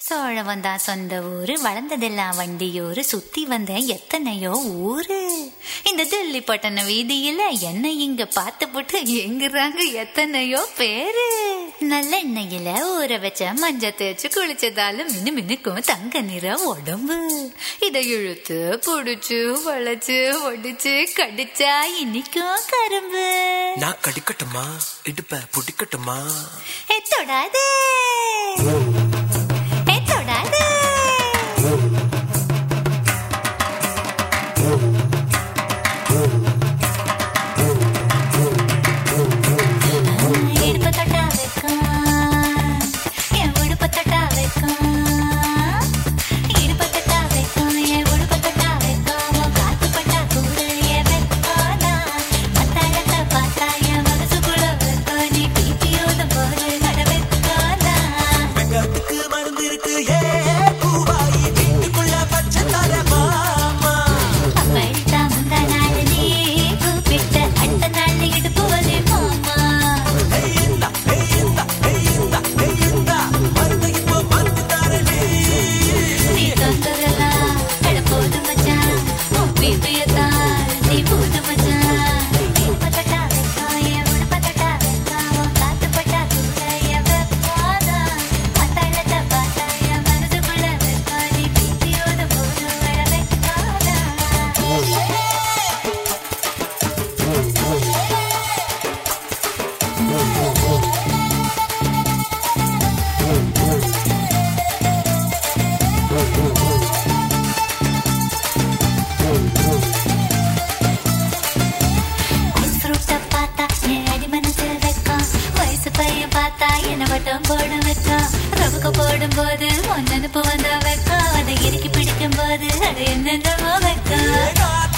சோழ வந்தா சொந்த ஊரு வளர்ந்ததெல்லாம் வண்டியூரு சுத்தி வந்தேன் எத்தனையோ ஊரு இந்த தில்லி பட்டண வீதியில என்ன இங்க பார்த்து போட்டு எங்குறாங்க எத்தனையோ பேரு நல்லெண்ணெயில ஊற வச்ச மஞ்ச தேய்ச்சு குளிச்சதால மினு மினுக்கும் தங்க நிற உடம்பு இதை இழுத்து புடிச்சு வளைச்சு ஒடிச்சு கடிச்சா இனிக்கும் கரும்பு நான் கடிக்கட்டுமா இடுப்ப புடிக்கட்டுமா ஏ தொடாதே ஏ தொடாதே இடுப்பு தொட்டா வைக்கும் என் உடுப்பு தொட்டா வைக்கும் இடுப்பு தொட்டா வைக்கும் என் உடுப்பு தொட்டா வைக்கும் உன் காத்து பட்டா கூட என் வெக்கோனா மத்தாயத்தை பார்த்தா என் மனசுக்குள்ள வைக்கும் நீ பீப்பி ஊதும் போது நட வைக்கோனா வெங்கத்துக்கு மருந்து இருக்கு ஏ பூவாயி வீட்டுக்குள்ள பச்சை தர மாமா அப்படித்தா முந்தா நாள் நீ கூப்பிட்ட அடுத்த நாள் இடுப்பு வலி மாமா ஏய்ந்தா ஏய்ந்தா ஏய்ந்தா ஏய்ந்தா மருந்து இப்போ மருந்து தரடி நீ தொந்தரலாம் எட போது மச்சான் உன் பீப்பியத்தான் நீ போது மச்சான் இடுப்பு தொட்டா வைக்கும் என் உடுப்பு தொட்டா வைக்கும் உன் காத்து பட்டா கூட என் வெப்பாதா மத்தாளத்தை பார்த்தா என் மனசுக்குள்ள வைக்கும் நீ பீப்பியோட போது வர வைக்காதா ஃப்ரூட்டை பார்த்தா என் அடி மனசில் வைக்கும் வயசு பையன் பார்த்தா என்ன வட்டம் போட வைக்கும் ரவுக்க போடும் போது ஒன்னனுப்பு வந்தா வைக்கும் அதை இறுக்கி பிடிக்கும் போது அது என்னென்னமோ வைக்கும் காத்து